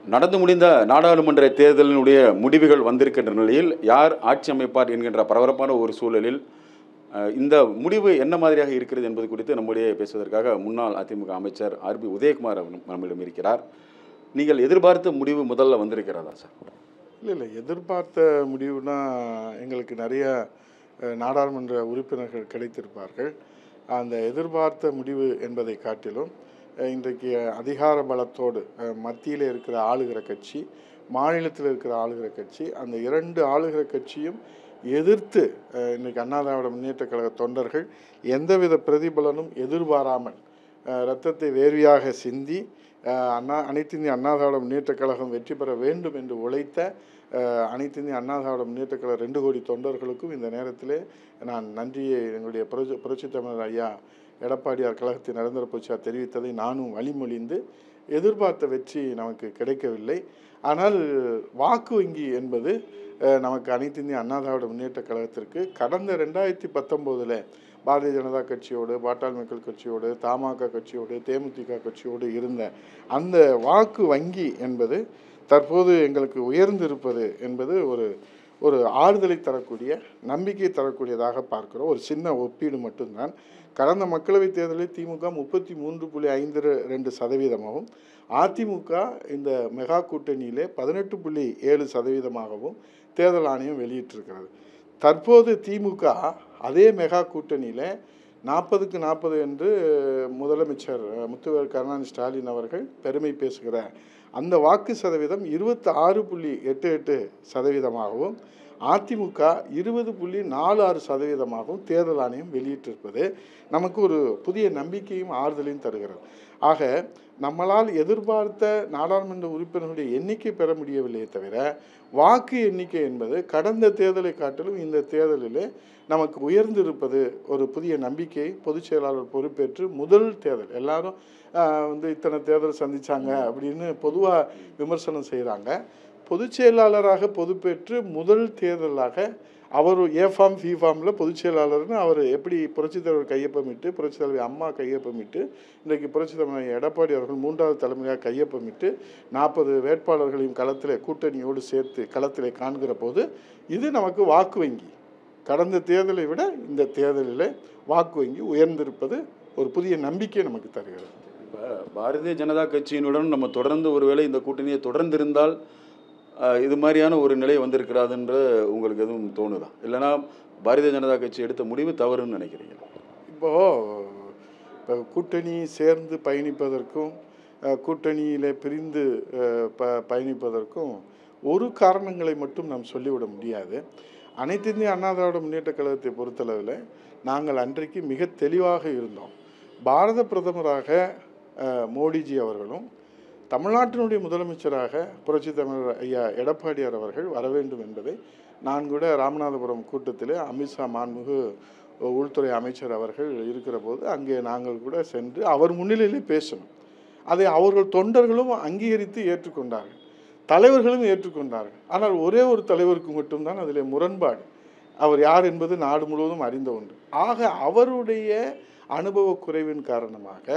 நடந்து முடிந்த நாடாளுமன்ற தேர்தலினுடைய முடிவுகள் வந்திருக்கின்ற நிலையில் யார் ஆட்சி அமைப்பார் என்கின்ற பரபரப்பான ஒரு சூழலில் அஹ், இந்த முடிவு என்ன மாதிரியாக இருக்கிறது என்பது குறித்து நம்முடைய பேசுவதற்காக முன்னாள் அதிமுக அமைச்சர் ஆர்பி உதயகுமார் அவர் நம்மிடம் இருக்கிறார் நீங்கள் எதிர்பார்த்த முடிவு முதல்ல வந்திருக்கிறதா சார் இல்லை இல்லை எதிர்பார்த்த முடிவுனா எங்களுக்கு நிறைய அஹ், நாடாளுமன்ற உறுப்பினர்கள் கிடைத்திருப்பார்கள் அந்த எதிர்பார்த்த முடிவு என்பதை காட்டிலும் அஹ், இன்றைக்கு அதிகார பலத்தோடு அஹ், மத்தியில் இருக்கிற ஆளுகிற கட்சி மாநிலத்தில் இருக்கிற ஆளுகிற கட்சி அந்த இரண்டு ஆளுகிற கட்சியும் எதிர்த்து அஹ், இன்னைக்கு அண்ணா திராவிட முன்னேற்ற கழக தொண்டர்கள் எந்தவித பிரதிபலனும் எதிர்பாராமல் அஹ், இரத்தத்தை வேர்வையாக சிந்தி அஹ், அண்ணா அனைத்து இந்திய அண்ணா திராவிட முன்னேற்ற கழகம் வெற்றி பெற வேண்டும் என்று உழைத்த அஹ், அனைத்து இந்திய அண்ணா திராவிட முன்னேற்ற கழக ரெண்டு கோடி தொண்டர்களுக்கும் இந்த நேரத்திலே நான் நன்றியை எங்களுடைய புரட்சி புரட்சி தமிழர் ஐயா எடப்பாடியார் கழகத்தின் நிரந்தர பொச்சியார் தெரிவித்ததை நானும் வழிமொழிந்து எதிர்பார்த்த வெற்றி நமக்கு கிடைக்கவில்லை ஆனால் வாக்கு வங்கி என்பது அஹ், நமக்கு அனைத்து இந்திய அண்ணா திராவிட முன்னேற்ற கழகத்திற்கு கடந்த ரெண்டாயிரத்தி பத்தொம்போதில் பாரதிய ஜனதா கட்சியோடு பாட்டாளி மக்கள் கட்சியோடு தமாக கட்சியோடு தேமுதிக கட்சியோடு இருந்த அந்த வாக்கு வங்கி என்பது தற்போது எங்களுக்கு உயர்ந்திருப்பது என்பது ஒரு ஒரு ஆறுதலை தரக்கூடிய நம்பிக்கை தரக்கூடியதாக பார்க்கிறோம் ஒரு சின்ன ஒப்பீடு மட்டும்தான் கடந்த மக்களவைத் தேர்தலில் திமுக முப்பத்தி மூன்று புள்ளி ஐந்து ரெண்டு சதவீதமாகவும் அதிமுக இந்த மெகா கூட்டணியிலே பதினெட்டு புள்ளி ஏழு சதவீதமாகவும் தேர்தல் ஆணையம் வெளியிட்டிருக்கிறது தற்போது திமுக அதே மெகா கூட்டணியில் நாற்பதுக்கு நாற்பது என்று முதலமைச்சர் முத்துவேல் கருணாநிதி ஸ்டாலின் அவர்கள் பெருமை பேசுகிற அந்த வாக்கு சதவீதம் இருபத்தி ஆறு புள்ளி எட்டு எட்டு சதவீதமாகவும் அதிமுக இருபது புள்ளி நாலு ஆறு சதவீதமாகவும் தேர்தல் ஆணையம் வெளியிட்டிருப்பது நமக்கு ஒரு புதிய நம்பிக்கையும் ஆறுதலையும் தருகிறது ஆக நம்மளால் எதிர்பார்த்த நாடாளுமன்ற உறுப்பினர்களுடைய எண்ணிக்கை பெற முடியவில்லையே தவிர வாக்கு எண்ணிக்கை என்பது கடந்த தேர்தலை காட்டிலும் இந்த தேர்தலிலே நமக்கு உயர்ந்திருப்பது ஒரு புதிய நம்பிக்கை பொதுச் செயலாளர் பொறுப்பேற்று முதல் தேர்தல் எல்லாரும் ஆஹ், வந்து இத்தனை தேர்தல் சந்திச்சாங்க அப்படின்னு பொதுவாக விமர்சனம் செய்கிறாங்க பொதுச் செயலாளராக பொறுப்பேற்று முதல் தேர்தலாக அவர் ஏ ஃபார்ம் ஃபி ஃபார்மில் பொதுச் செயலாளர்னு அவர் எப்படி புரட்சித் தலைவர் கையொப்பமிட்டு புரட்சித் தலைவர் அம்மா கையொப்பமிட்டு இன்றைக்கு புரட்சித் தலைவர் எடப்பாடி அவர்கள் மூன்றாவது தலைமையாக கையொப்பமிட்டு நாற்பது வேட்பாளர்களையும் களத்தில் கூட்டணியோடு சேர்த்து களத்தில் காண்கிற போது இது நமக்கு வாக்கு வங்கி கடந்த தேர்தலை விட இந்த தேர்தலில் வாக்கு வங்கி உயர்ந்திருப்பது ஒரு புதிய நம்பிக்கை நமக்கு தருகிறது இப்போ பாரதிய ஜனதா கட்சியினுடன் நம்ம தொடர்ந்து ஒருவேளை இந்த கூட்டணியை தொடர்ந்து இருந்தால் அஹ், இது மாதிரியான ஒரு நிலை வந்திருக்கிறாதுன்ற உங்களுக்கு எதுவும் தோணுதா இல்லைன்னா பாரதிய ஜனதா கட்சி எடுத்த முடிவு தவறுன்னு நினைக்கிறீங்க இப்போது இப்போ கூட்டணி சேர்ந்து பயணிப்பதற்கும் அஹ், கூட்டணியிலே பிரிந்து அஹ், ப பயணிப்பதற்கும் ஒரு காரணங்களை மட்டும் நாம் சொல்லிவிட முடியாது அனைத்து இந்திய அண்ணா திராவிட முன்னேற்ற கழகத்தை பொறுத்தளவில் நாங்கள் அன்றைக்கு மிக தெளிவாக இருந்தோம் பாரத பிரதமராக அஹ், மோடிஜி அவர்களும் தமிழ்நாட்டினுடைய முதலமைச்சராக புரட்சி தமிழர் ஐயா எடப்பாடியார் அவர்கள் வர வேண்டும் என்பதை நான் கூட ராமநாதபுரம் கூட்டத்தில் அமித்ஷா மாண்புமிகு உள்துறை அமைச்சர் அவர்கள் இருக்கிற போது அங்கே நாங்கள் கூட சென்று அவர் முன்னிலையிலே பேசணும் அதை அவர்கள் தொண்டர்களும் அங்கீகரித்து ஏற்றுக்கொண்டார்கள் தலைவர்களும் ஏற்றுக்கொண்டார்கள் ஆனால் ஒரே ஒரு தலைவருக்கு மட்டும்தான் அதில் முரண்பாடு அவர் யார் என்பது நாடு முழுவதும் அறிந்த ஒன்று ஆக அவருடைய அனுபவ குறைவின் காரணமாக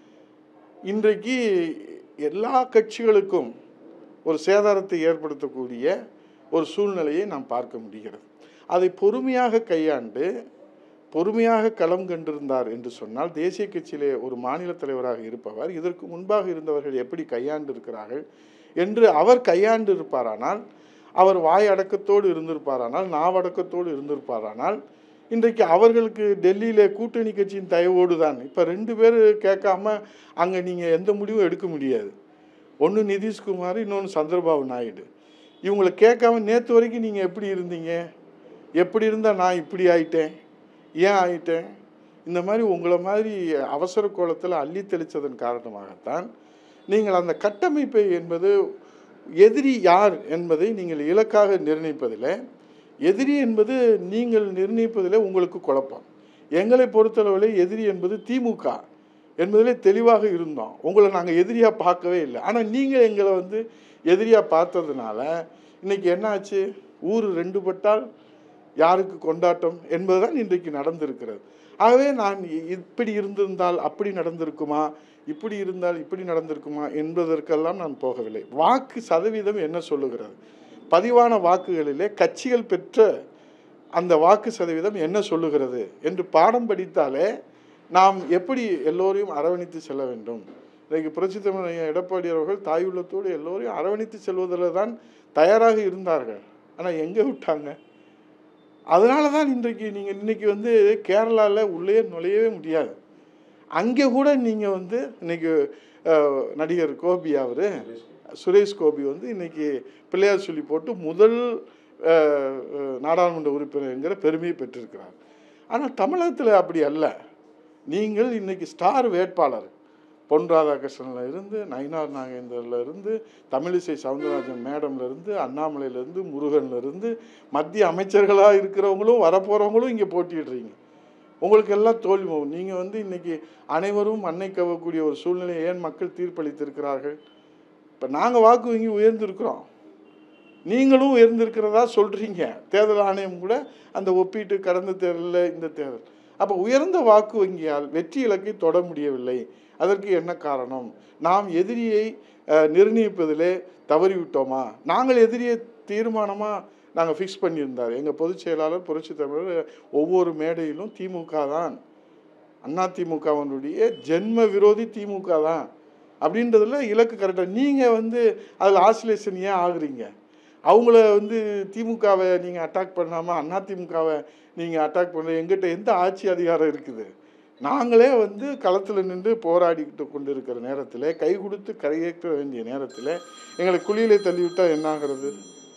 இன்றைக்கு எல்லா கட்சிகளுக்கும் ஒரு சேதாரத்தை ஏற்படுத்தக்கூடிய ஒரு சூழ்நிலையை நாம் பார்க்க முடிகிறது அதை பொறுமையாக கையாண்டு பொறுமையாக களம் கண்டிருந்தார் என்று சொன்னால் தேசிய கட்சியிலே ஒரு மாநில தலைவராக இருப்பவர் இதற்கு முன்பாக இருந்தவர்கள் எப்படி கையாண்டு இருக்கிறார்கள் என்று அவர் கையாண்டு இருப்பாரானால் அவர் வாய் அடக்கத்தோடு இருந்திருப்பாரானால் நாவடக்கத்தோடு இருந்திருப்பாரானால் இன்றைக்கு அவர்களுக்கு டெல்லியில் கூட்டணி கட்சியின் தயவோடு தான் இப்போ ரெண்டு பேர் கேட்காம அங்கே நீங்கள் எந்த முடிவும் எடுக்க முடியாது ஒன்று நிதிஷ்குமார் இன்னொன்று சந்திரபாபு நாயுடு இவங்களை கேட்காம நேற்று வரைக்கும் நீங்கள் எப்படி இருந்தீங்க எப்படி இருந்தால் நான் இப்படி ஆயிட்டேன் ஏன் ஆயிட்டேன் இந்த மாதிரி உங்களை மாதிரி அவசர கோலத்தில் அள்ளி தெளித்ததன் காரணமாகத்தான் நீங்கள் அந்த கட்டமைப்பை என்பது எதிரி யார் என்பதை நீங்கள் இலக்காக நிர்ணயிப்பதில் எதிரி என்பது நீங்கள் நிர்ணயிப்பதில் உங்களுக்கு குழப்பம் எங்களை பொறுத்தளவில் எதிரி என்பது திமுக என்பதிலே தெளிவாக இருந்தோம் உங்களை நாங்கள் எதிரியாக பார்க்கவே இல்லை ஆனால் நீங்கள் எங்களை வந்து எதிரியாக பார்த்ததுனால இன்னைக்கு என்ன ஆச்சு ஊர் ரெண்டு பட்டால் யாருக்கு கொண்டாட்டம் என்பதுதான் இன்றைக்கு நடந்திருக்கிறது ஆகவே நான் இ- இப்படி இருந்திருந்தால் அப்படி நடந்திருக்குமா இப்படி இருந்தால் இப்படி நடந்திருக்குமா என்பதற்கெல்லாம் நான் போகவில்லை வாக்கு சதவீதம் என்ன சொல்லுகிறது பதிவான வாக்குகளிலே கட்சிகள் பெற்ற அந்த வாக்கு சதவீதம் என்ன சொல்லுகிறது என்று பாடம் படித்தாலே நாம் எப்படி எல்லோரையும் அரவணைத்து செல்ல வேண்டும் இன்றைக்கு புரட்சி தமிழ் ஐயா எடப்பாடி அவர்கள் தாயுள்ளத்தோடு எல்லோரையும் அரவணைத்து செல்வதில் தான் தயாராக இருந்தார்கள் ஆனால் எங்கே விட்டாங்க அதனால தான் இன்றைக்கு நீங்கள் இன்னைக்கு வந்து கேரளாவில் உள்ளே நுழையவே முடியாது அங்கே கூட நீங்கள் வந்து இன்னைக்கு அஹ், நடிகர் கோபி அவர் சுரேஷ் கோபி வந்து இன்னைக்கு பிள்ளையார் சொல்லி போட்டு முதல் அஹ், அஹ், நாடாளுமன்ற உறுப்பினர்ங்கிற பெருமையை பெற்றிருக்கிறார் ஆனால் தமிழகத்தில் அப்படி அல்ல நீங்கள் இன்னைக்கு ஸ்டார் வேட்பாளர் பொன் ராதாகிருஷ்ணன்ல இருந்து நயினார் நாகேந்திரன்ல இருந்து தமிழிசை சவுந்தரராஜன் மேடம்ல இருந்து அண்ணாமலையில இருந்து முருகன்ல இருந்து மத்திய அமைச்சர்களாக இருக்கிறவங்களும் வரப்போறவங்களும் இங்கே போட்டியிடுறீங்க உங்களுக்கு எல்லாம் தோல்வி போகும். நீங்க வந்து இன்னைக்கு அனைவரும் மண்ணை கவக்கூடிய ஒரு சூழ்நிலையை ஏன் மக்கள் தீர்ப்பளித்திருக்கிறார்கள் இப்போ நாங்கள் வாக்கு வங்கி உயர்ந்திருக்கிறோம் நீங்களும் உயர்ந்திருக்கிறதா சொல்றீங்க தேர்தல் ஆணையம் கூட அந்த ஒப்பீட்டு கடந்த தேர்தலில் இந்த தேர்தல் அப்போ உயர்ந்த வாக்கு வங்கியால் வெற்றி இலக்கை தொட முடியவில்லை அதற்கு என்ன காரணம் நாம் எதிரியை அஹ், நிர்ணயிப்பதிலே தவறிவிட்டோமா நாங்கள் எதிரியை தீர்மானமாக நாங்கள் ஃபிக்ஸ் பண்ணியிருந்தார் எங்கள் பொதுச் செயலாளர் புரட்சி தமிழர் ஒவ்வொரு மேடையிலும் திமுக தான் அதிமுகவினுடைய ஜென்ம விரோதி திமுக தான் அப்படின்றதுல இலக்கு கரெக்டாக நீங்கள் வந்து அதில் ஆசிலேஷன் ஏன் ஆகுறீங்க அவங்கள வந்து திமுகவை நீங்கள் அட்டாக் பண்ணாமல் அதிமுகவை நீங்கள் அட்டாக் பண்ண எங்கிட்ட எந்த ஆட்சி அதிகாரம் இருக்குது நாங்களே வந்து களத்தில் நின்று போராடிக்கிட்டு கொண்டு இருக்கிற நேரத்தில் கை கொடுத்து கரையேற்ற வேண்டிய நேரத்தில் எங்களை குழியிலே தள்ளிவிட்டால் என்ன ஆகிறது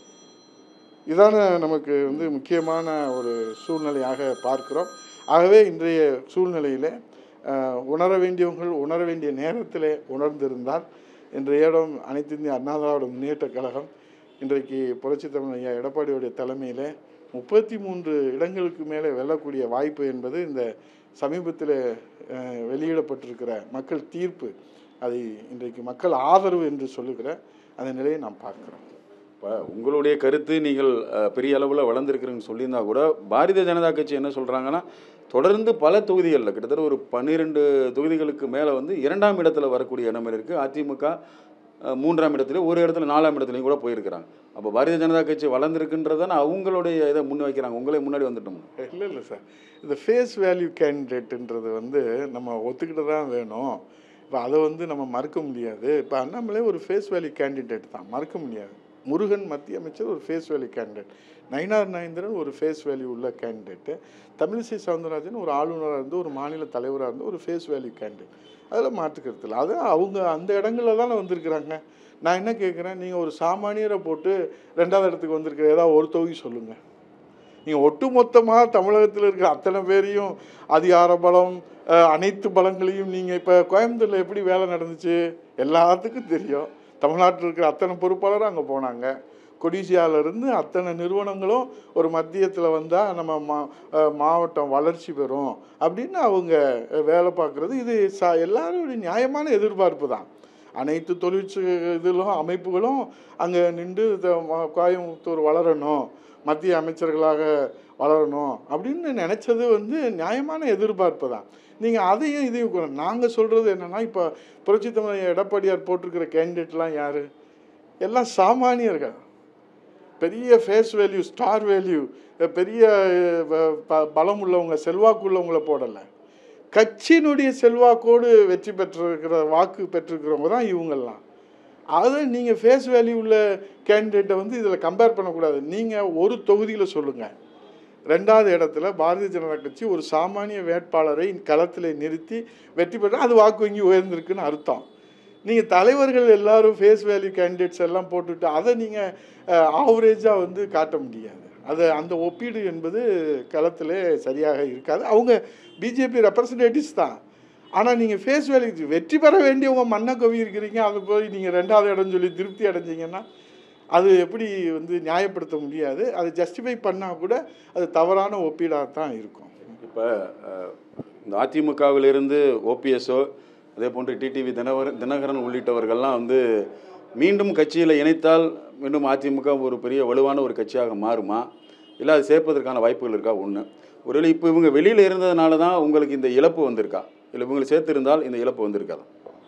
இதான நமக்கு வந்து முக்கியமான ஒரு சூழ்நிலையாக பார்க்கிறோம் ஆகவே இன்றைய சூழ்நிலையில் அஹ், உணர வேண்டியவர்கள் உணர வேண்டிய நேரத்தில் உணர்ந்திருந்தால் இன்றைய இடம் அனைத்து இந்திய அண்ணா திராவிட முன்னேற்ற கழகம் இன்றைக்கு புரட்சி தமிழ் ஐயா எடப்பாடியுடைய தலைமையில் முப்பத்தி மூன்று இடங்களுக்கு மேலே வெல்லக்கூடிய வாய்ப்பு என்பது இந்த சமீபத்தில் அஹ், வெளியிடப்பட்டிருக்கிற மக்கள் தீர்ப்பு அதை இன்றைக்கு மக்கள் ஆதரவு என்று சொல்லுகிற அந்த நிலையை நாம் பார்க்கிறோம் இப்போ உங்களுடைய கருத்து நீங்கள் அஹ், பெரிய அளவில் வளர்ந்துருக்கிறீங்கன்னு சொல்லியிருந்தா கூட பாரதிய ஜனதா கட்சி என்ன சொல்கிறாங்கன்னா தொடர்ந்து பல தொகுதிகளில் கிட்டத்தட்ட ஒரு பன்னிரெண்டு தொகுதிகளுக்கு மேலே வந்து இரண்டாம் இடத்துல வரக்கூடிய இடம் இருக்குது அதிமுக அஹ், மூன்றாம் இடத்துல ஒரு இடத்துல நாலாம் இடத்துலையும் கூட போயிருக்கிறாங்க அப்போ பாரதிய ஜனதா கட்சி வளர்ந்துருக்குன்றதான அவங்களுடைய இதை முன் வைக்கிறாங்க உங்களே முன்னாடி வந்துட்டோம் இல்லை இல்லை சார் இந்த ஃபேஸ் வேல்யூ கேண்டிடேட்டுன்றது வந்து நம்ம ஒத்துக்கிட்டு தான் வேணும் இப்போ அதை வந்து நம்ம மறுக்க முடியாது இப்போ அண்ணாமலை ஒரு ஃபேஸ் வேல்யூ கேண்டிடேட் தான் மறுக்க முடியாது முருகன் மத்திய அமைச்சர் ஒரு face value candidate Nainar Nagendran ஒரு ஃபேஸ் வேல்யூ உள்ள கேண்டிடேட்டு தமிழிசை சவுந்தரராஜன் ஒரு ஆளுநராக இருந்து ஒரு மாநில தலைவராக இருந்து ஒரு ஃபேஸ் வேல்யூ கேண்டிடேட் அதில் மாற்றுக்கிறது இல்லை அது அவங்க அந்த இடங்களில் தானே வந்திருக்கிறாங்க நான் என்ன கேட்குறேன் நீங்கள் ஒரு சாமானியரை போட்டு ரெண்டாவது இடத்துக்கு வந்திருக்கிற ஏதாவது ஒரு தொகுதி சொல்லுங்கள் நீங்கள் ஒட்டுமொத்தமாக தமிழகத்தில் இருக்கிற அத்தனை பேரையும் அதிகார பலம் அஹ், அனைத்து பலங்களையும் நீங்கள் இப்போ கோயம்புத்தூரில் எப்படி வேலை நடந்துச்சு எல்லாத்துக்கும் தெரியும் தமிழ்நாட்டில் இருக்கிற அத்தனை பொறுப்பாளரும் அங்கே போனாங்க கொடிசியால இருந்து அத்தனை நிறுவனங்களும் ஒரு மத்தியத்தில் வந்தால் நம்ம மா அஹ், மாவட்டம் வளர்ச்சி பெறும் அப்படின்னு அவங்க அஹ், வேலை பார்க்குறது இது ச எல்லாருடைய நியாயமான எதிர்பார்ப்பு தான் அனைத்து தொழிற்ச இதிலும் அமைப்புகளும் அங்கே நின்று த- ம- கோயம்புத்தூர் வளரணும் மத்திய அமைச்சர்களாக வளரணும் அப்படின்னு நினச்சது வந்து நியாயமான எதிர்பார்ப்பு தான் நீங்கள் அதையும் இதையும் நாங்கள் சொல்கிறது என்னென்னா இப்போ புரட்சி தமிழ் எடப்பாடியார் போட்டிருக்கிற கேண்டிடேட்லாம் யார் எல்லாம் சாமானியர்கள் பெரிய ஃபேஸ் வேல்யூ ஸ்டார் வேல்யூ பெரிய அஹ், ப- ப- பலம் உள்ளவங்க செல்வாக்கு உள்ளவங்கள போடலை கட்சியினுடைய செல்வாக்கோடு வெற்றி பெற்றிருக்கிற வாக்கு பெற்றிருக்கிறவங்க தான் இவங்கெல்லாம் அதை நீங்கள் ஃபேஸ் வேல்யூ உள்ள கேண்டிடேட்டை வந்து இதில் கம்பேர் பண்ணக்கூடாது நீங்கள் ஒரு தொகுதியில் சொல்லுங்கள் ரெண்டாவது இடத்துல பாரதிய ஜனதா கட்சி ஒரு சாமானிய வேட்பாளரை களத்தில் நிறுத்தி வெற்றி பெற்ற அது வாக்கு வங்கி உயர்ந்திருக்குன்னு அர்த்தம் நீங்கள் தலைவர்கள் எல்லாரும் ஃபேஸ் வேல்யூ கேண்டிடேட்ஸ் எல்லாம் போட்டுட்டு அதை நீங்கள் ஆவரேஜாக வந்து காட்ட முடியாது அது அந்த ஒப்பீடு என்பது களத்தில் சரியாக இருக்காது அவங்க பிஜேபி ரெப்ரசன்டேட்டிவ்ஸ் தான் ஆனால் நீங்கள் ஃபேஸ் வேல்யூ வெற்றி பெற வேண்டியவங்க மண்ணை கவி இருக்கிறீங்க அதை போய் நீங்கள் ரெண்டாவது இடம் சொல்லி திருப்தி அடைஞ்சீங்கன்னா அது எப்படி வந்து நியாயப்படுத்த முடியாது அதை ஜஸ்டிஃபை பண்ணால் கூட அது தவறான ஒப்பீடாக தான் இருக்கும் இப்போ இந்த அதிமுகவிலிருந்து ஓபிஎஸ்ஓ அதே போன்று டிடிவி தினகரன் தினகரன் உள்ளிட்டவர்கள்லாம் வந்து மீண்டும் கட்சியில் இணைத்தால் மீண்டும் அதிமுக ஒரு பெரிய வலுவான ஒரு கட்சியாக மாறுமா இல்லை அது சேர்ப்பதற்கான வாய்ப்புகள் இருக்கா ஒன்று ஒருவேளை இப்போ இவங்க வெளியில் இருந்ததுனால தான் உங்களுக்கு இந்த இழப்பு வந்திருக்கா இல்லை இவங்களை சேர்த்திருந்தால் இந்த இழப்பு வந்திருக்காதா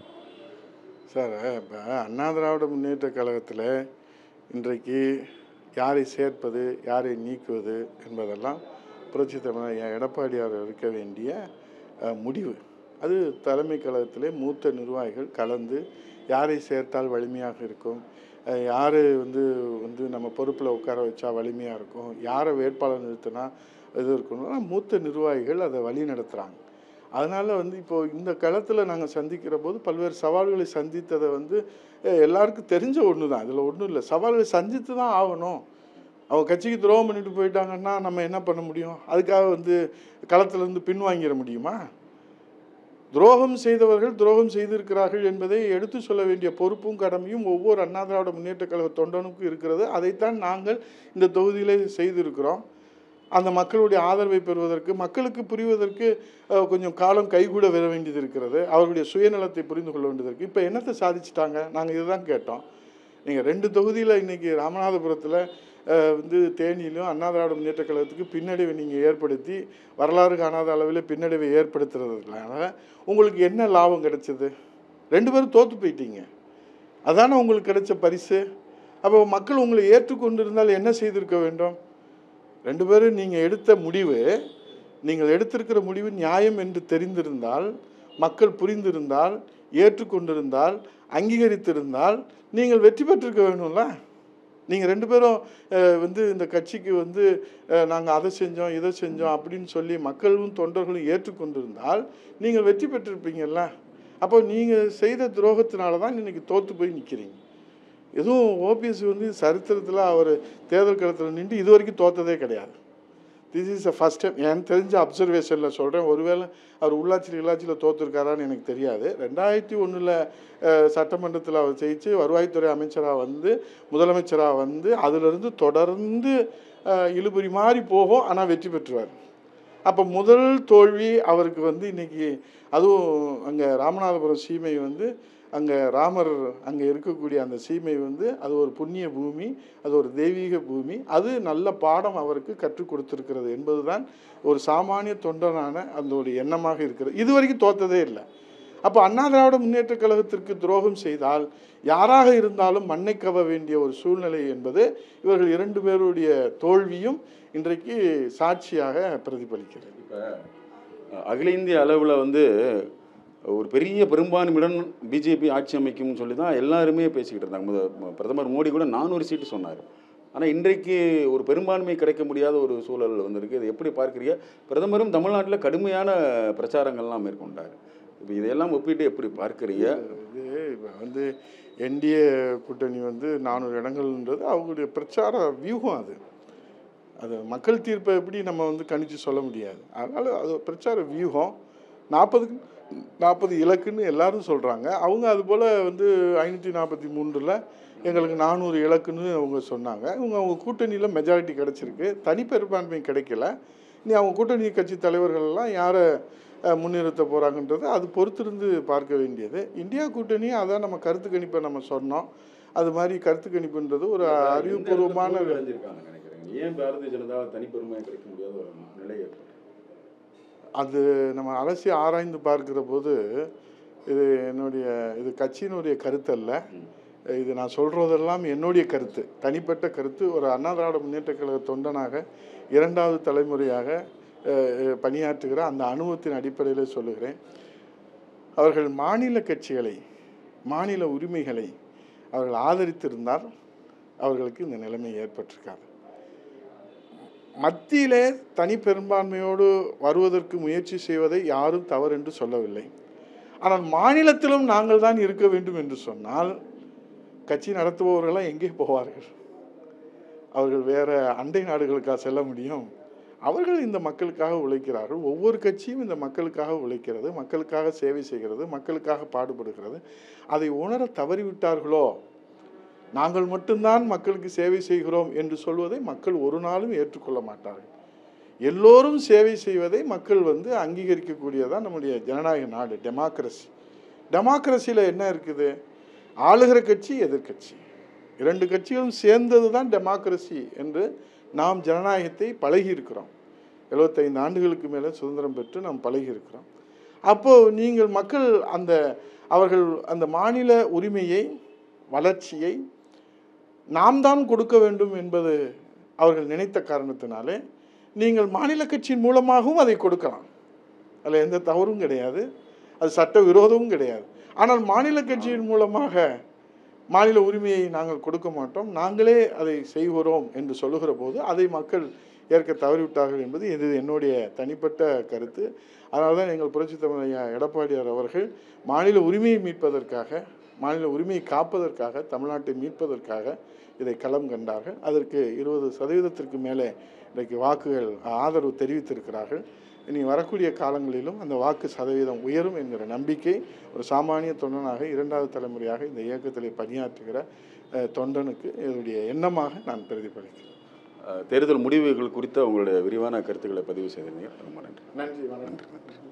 சார் இப்போ அண்ணா திராவிட முன்னேற்ற கழகத்தில் இன்றைக்கு யாரை சேர்ப்பது யாரை நீக்குவது என்பதெல்லாம் புரட்சி தமிழர் எ- எடப்பாடியார் எடுக்க வேண்டிய அஹ், முடிவு அது தலைமை கழகத்திலே மூத்த நிர்வாகிகள் கலந்து யாரை சேர்த்தால் வலிமையாக இருக்கும் அஹ், யாரை வந்து வந்து நம்ம பொறுப்பில் உட்கார வச்சா வலிமையாக இருக்கும் யாரை வேட்பாளர் நிறுத்தினா இது இருக்கணும்னா மூத்த நிர்வாகிகள் அதை வழி நடத்துகிறாங்க அதனால் வந்து இப்போ இந்த களத்தில் நாங்கள் சந்திக்கிற போது பல்வேறு சவால்களை சந்தித்ததை வந்து அஹ், எல்லாருக்கும் தெரிஞ்ச ஒன்று தான் அதில் ஒன்றும் இல்லை சவால்களை சந்தித்து தான் ஆகணும் அவங்க கட்சிக்கு துரோகம் பண்ணிட்டு போயிட்டாங்கன்னா நம்ம என்ன பண்ண முடியும் அதுக்காக வந்து களத்திலேருந்து பின்வாங்கிட முடியுமா துரோகம் செய்தவர்கள் துரோகம் செய்திருக்கிறார்கள் என்பதை எடுத்து சொல்ல வேண்டிய பொறுப்பும் கடமையும் ஒவ்வொரு அண்ணா திராவிட முன்னேற்ற கழக தொண்டனுக்கும் இருக்கிறது அதைத்தான் நாங்கள் இந்த தொகுதியிலே செய்திருக்கிறோம் அந்த மக்களுடைய ஆதரவை பெறுவதற்கு மக்களுக்கு புரிவதற்கு அஹ், கொஞ்சம் காலம் கைகூட வர வேண்டியது இருக்கிறது அவர்களுடைய சுயநலத்தை புரிந்து கொள்ள வேண்டியது இருக்குது இப்போ என்னத்தை சாதிச்சிட்டாங்க நாங்கள் இதுதான் கேட்டோம் நீங்கள் ரெண்டு தொகுதியில் இன்றைக்கி ராமநாதபுரத்தில் அஹ், வந்து தேனியிலும் அண்ணா திராவிட முன்னேற்ற கழகத்துக்கு பின்னடைவை நீங்கள் ஏற்படுத்தி வரலாறு காணாத அளவில் பின்னடைவை ஏற்படுத்துறதுனால உங்களுக்கு என்ன லாபம் கிடைச்சது ரெண்டு பேரும் தோற்று போயிட்டீங்க அதானே உங்களுக்கு கிடைச்ச பரிசு அப்போ மக்கள் உங்களை ஏற்றுக்கொண்டிருந்தால் என்ன செய்திருக்க வேண்டும் ரெண்டு பேரும் நீங்கள் எடுத்த முடிவு நீங்கள் எடுத்திருக்கிற முடிவு நியாயம் என்று தெரிந்திருந்தால் மக்கள் புரிந்திருந்தால் ஏற்றுக்கொண்டிருந்தால் அங்கீகரித்திருந்தால் நீங்கள் வெற்றி பெற்றிருக்க வேணும்ல நீங்கள் ரெண்டு பேரும் அஹ், வந்து இந்த கட்சிக்கு வந்து நாங்கள் அதை செஞ்சோம் இதை செஞ்சோம் அப்படின்னு சொல்லி மக்களும் தொண்டர்களும் ஏற்றுக்கொண்டிருந்தால் நீங்கள் வெற்றி பெற்றிருப்பீங்கல்ல அப்போ நீங்கள் செய்த துரோகத்தினால தான் இன்னைக்கு தோற்று போய் நிற்கிறீங்க எதுவும் ஓபிஎஸ் வந்து சரித்திரத்தில் அவர் தேர்தல் களத்தில் நின்று இது வரைக்கும் தோத்ததே கிடையாது this is a first time எனக்கு தெரிஞ்ச அப்சர்வேஷனில் சொல்கிறேன் ஒருவேளை அவர் உள்ளாட்சியில் உள்ளாட்சியில் தோற்றுருக்காரான்னு எனக்கு தெரியாது ரெண்டாயிரத்தி ஒன்றில் சட்டமன்றத்தில் அவர் ஜெயிச்சு வருவாய்த்துறை அமைச்சராக வந்து முதலமைச்சராக வந்து அதிலிருந்து தொடர்ந்து அஹ், இழுபறி மாதிரி போகும் ஆனால் வெற்றி பெற்றுவார் அப்போ முதல் தோல்வி அவருக்கு வந்து இன்னைக்கு அதுவும் அங்கே ராமநாதபுரம் சீமை வந்து அங்கே ராமர் அங்கே இருக்கக்கூடிய அந்த சீமை வந்து அது ஒரு புண்ணிய பூமி அது ஒரு தெய்வீக பூமி அது நல்ல பாடம் அவருக்கு கற்றுக் கொடுத்திருக்கிறது என்பதுதான் ஒரு சாமானிய தொண்டனான அந்த ஒரு எண்ணமாக இருக்கிறது இது வரைக்கும் தோத்ததே இல்லை அப்போ அண்ணா திராவிட முன்னேற்ற கழகத்திற்கு துரோகம் செய்தால் யாராக இருந்தாலும் மண்ணை கவ வேண்டிய ஒரு சூழ்நிலை என்பது இவர்கள் இரண்டு பேருடைய தோல்வியும் இன்றைக்கு சாட்சியாக பிரதிபலிக்கிறது இப்போ அகில இந்திய அளவில் வந்து ஒரு பெரிய பெரும்பான்மையுடன் பிஜேபி ஆட்சி அமைக்கும்னு சொல்லி தான் எல்லாருமே பேசிக்கிட்டு இருந்தாங்க முத பிரதமர் மோடி கூட நானூறு சீட்டு சொன்னார் ஆனால் இன்றைக்கு ஒரு பெரும்பான்மை கிடைக்க முடியாத ஒரு சூழல் வந்திருக்கு இதை எப்படி பார்க்குறீங்க பிரதமரும் தமிழ்நாட்டில் கடுமையான பிரச்சாரங்கள்லாம் மேற்கொண்டார் இப்போ இதையெல்லாம் ஒப்பிட்டு எப்படி பார்க்குறீங்க இது இப்போ வந்து என்டிஏ கூட்டணி வந்து நானூறு இடங்கள்ன்றது அவங்களுடைய பிரச்சார வியூகம் அது அது மக்கள் தீர்ப்பை எப்படி நம்ம வந்து கணிச்சு சொல்ல முடியாது அதனால் அது ஒரு பிரச்சார வியூகம் நாற்பதுக்கு நாற்பது இலக்குன்னு எல்லாரும் சொல்கிறாங்க அவங்க அதுபோல் வந்து ஐநூற்றி நாற்பத்தி மூன்றில் எங்களுக்கு நானூறு இலக்குன்னு அவங்க சொன்னாங்க இவங்க அவங்க கூட்டணியில் மெஜாரிட்டி கிடச்சிருக்கு தனிப்பெரும்பான்மை கிடைக்கல இனி அவங்க கூட்டணி கட்சி தலைவர்கள் எல்லாம் யாரை அஹ், முன்னிறுத்த போகிறாங்கன்றது அது பொறுத்திருந்து பார்க்க வேண்டியது இந்தியா கூட்டணி அதான் நம்ம கருத்து கணிப்பை நம்ம சொன்னோம் அது மாதிரி கருத்து கணிப்புன்றது ஒரு அறிவுபூர்வமான அடைஞ்சிருக்காங்க நினைக்கிறேன் ஏன் பாரதிய ஜனதா தனிப்பெருமை கிடைக்க முடியாத ஒரு நிலை ஏற்பட்டு அது நம்ம அலசி ஆராய்ந்து பார்க்கிற போது இது என்னுடைய இது கட்சியினுடைய கருத்து அல்ல இது நான் சொல்கிறதெல்லாம் என்னுடைய கருத்து தனிப்பட்ட கருத்து ஒரு அண்ணா திராவிட முன்னேற்ற கழக தொண்டனாக இரண்டாவது தலைமுறையாக அஹ், அஹ், பணியாற்றுகிற அந்த அனுபவத்தின் அடிப்படையில் சொல்லுகிறேன் அவர்கள் மாநில கட்சிகளை மாநில உரிமைகளை அவர்கள் ஆதரித்திருந்தால் அவர்களுக்கு இந்த நிலைமை ஏற்பட்டிருக்காது மத்தியிலே தனி பெரும்பான்மையோடு வருவதற்கு முயற்சி செய்வதை யாரும் தவறு என்று சொல்லவில்லை ஆனால் மாநிலத்திலும் நாங்கள் தான் இருக்க வேண்டும் என்று சொன்னால் கட்சி நடத்துபவர்கள்லாம் எங்கே போவார்கள் அவர்கள் வேற அண்டை நாடுகளுக்காக செல்ல முடியும் அவர்கள் இந்த மக்களுக்காக உழைக்கிறார்கள் ஒவ்வொரு கட்சியும் இந்த மக்களுக்காக உழைக்கிறது மக்களுக்காக சேவை செய்கிறது மக்களுக்காக பாடுபடுகிறது அதை உணர தவறிவிட்டார்களோ நாங்கள் மட்டும்தான் மக்களுக்கு சேவை செய்கிறோம் என்று சொல்வதை மக்கள் ஒரு நாளும் ஏற்றுக்கொள்ள மாட்டார்கள் எல்லோரும் சேவை செய்வதை மக்கள் வந்து அங்கீகரிக்கக்கூடியதான் நம்முடைய ஜனநாயக நாடு டெமோக்ரஸி டெமோக்ரஸியில் என்ன இருக்குது ஆளுகிற கட்சி எதிர்க்கட்சி இரண்டு கட்சிகளும் சேர்ந்தது தான் டெமோக்ரஸி என்று நாம் ஜனநாயகத்தை பழகி இருக்கிறோம் எழுபத்தைந்து ஆண்டுகளுக்கு மேலே சுதந்திரம் பெற்று நாம் பழகி இருக்கிறோம் அப்போது நீங்கள் மக்கள் அந்த அவர்கள் அந்த மாநில உரிமையை வளர்ச்சியை நாம் தான் கொடுக்க வேண்டும் என்பது அவர்கள் நினைத்த காரணத்தினாலே நீங்கள் மாநில கட்சியின் மூலமாகவும் அதை கொடுக்கலாம் அதில் எந்த தவறும் கிடையாது அது சட்ட விரோதமும் கிடையாது ஆனால் மாநில கட்சியின் மூலமாக மாநில உரிமையை நாங்கள் கொடுக்க மாட்டோம் நாங்களே அதை செய்கிறோம் என்று சொல்லுகிற போது அதை மக்கள் ஏற்க தவறிவிட்டார்கள் என்பது இது என்னுடைய தனிப்பட்ட கருத்து அதனால தான் எங்கள் புரட்சித் தமிழ் ஐயா எடப்பாடியார் அவர்கள் மாநில உரிமையை மீட்பதற்காக மாநில உரிமையை காப்பதற்காக தமிழ்நாட்டை மீட்பதற்காக இதை களம் கண்டார்கள் அதற்கு இருபது சதவீதத்திற்கு மேலே இன்றைக்கு வாக்குகள் ஆதரவு தெரிவித்திருக்கிறார்கள் இனி வரக்கூடிய காலங்களிலும் அந்த வாக்கு சதவீதம் உயரும் என்கிற நம்பிக்கை ஒரு சாமானிய தொண்டனாக இரண்டாவது தலைமுறையாக இந்த இயக்கத்திலே பணியாற்றுகிற அஹ், தொண்டனுக்கு என்னுடைய எண்ணமாக நான் பிரதிபலிக்கிறேன் அஹ், தேர்தல் முடிவுகள் குறித்த உங்களுடைய விரிவான கருத்துக்களை பதிவு செய்திருந்தீங்க ரொம்ப நன்றி நன்றி வணக்கம்